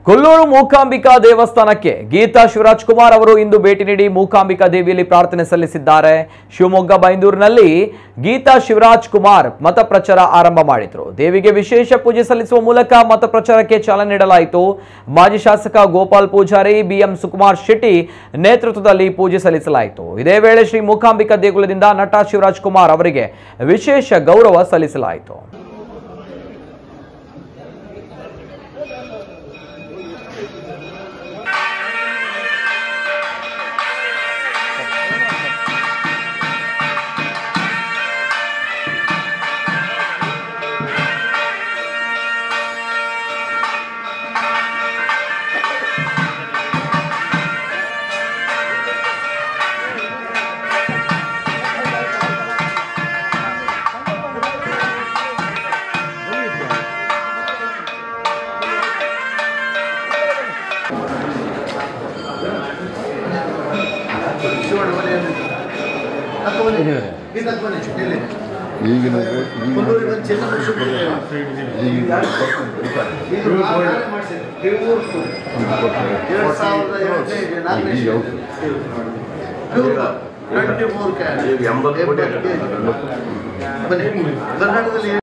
ಕೊಲ್ಲೂರು ಮೂಕಾಂಬಿಕಾ ದೇವಸ್ಥಾನಕ್ಕೆ ಗೀತಾ ಶಿವರಾಜ್ ಕುಮಾರ್ ಅವರು ಇಂದು ಭೇಟಿ ನೀಡಿ ಮೂಕಾಂಬಿಕಾ ದೇವಿಯಲ್ಲಿ ಪ್ರಾರ್ಥನೆ ಸಲ್ಲಿಸಿದ್ದಾರೆ ಶಿವಮೊಗ್ಗ ಬೈಂದೂರಿನಲ್ಲಿ ಗೀತಾ ಶಿವರಾಜ್ ಕುಮಾರ್ ಮತ ಪ್ರಚಾರ ಆರಂಭ ಮಾಡಿದ್ರು ದೇವಿಗೆ ವಿಶೇಷ ಪೂಜೆ ಸಲ್ಲಿಸುವ ಮೂಲಕ ಮತ ಪ್ರಚಾರಕ್ಕೆ ಚಾಲನೆ ನೀಡಲಾಯಿತು ಮಾಜಿ ಶಾಸಕ ಗೋಪಾಲ್ ಪೂಜಾರಿ ಬಿಎಂ ಸುಕುಮಾರ್ ಶೆಟ್ಟಿ ನೇತೃತ್ವದಲ್ಲಿ ಪೂಜೆ ಸಲ್ಲಿಸಲಾಯಿತು ಇದೇ ವೇಳೆ ಶ್ರೀ ಮೂಕಾಂಬಿಕಾ ದೇಗುಲದಿಂದ ನಟ ಶಿವರಾಜ್ ಕುಮಾರ್ ಅವರಿಗೆ ವಿಶೇಷ ಗೌರವ ಸಲ್ಲಿಸಲಾಯಿತು ಈಗಿನ ಟ್ವೆಂಟಿ ಫೋರ್ ಕ್ಯಾನ್ ಎಂಬತ್ತು ಕೋಟಿ ಬನ್ನಿ ಕರ್ನಾಟಕದಲ್ಲಿ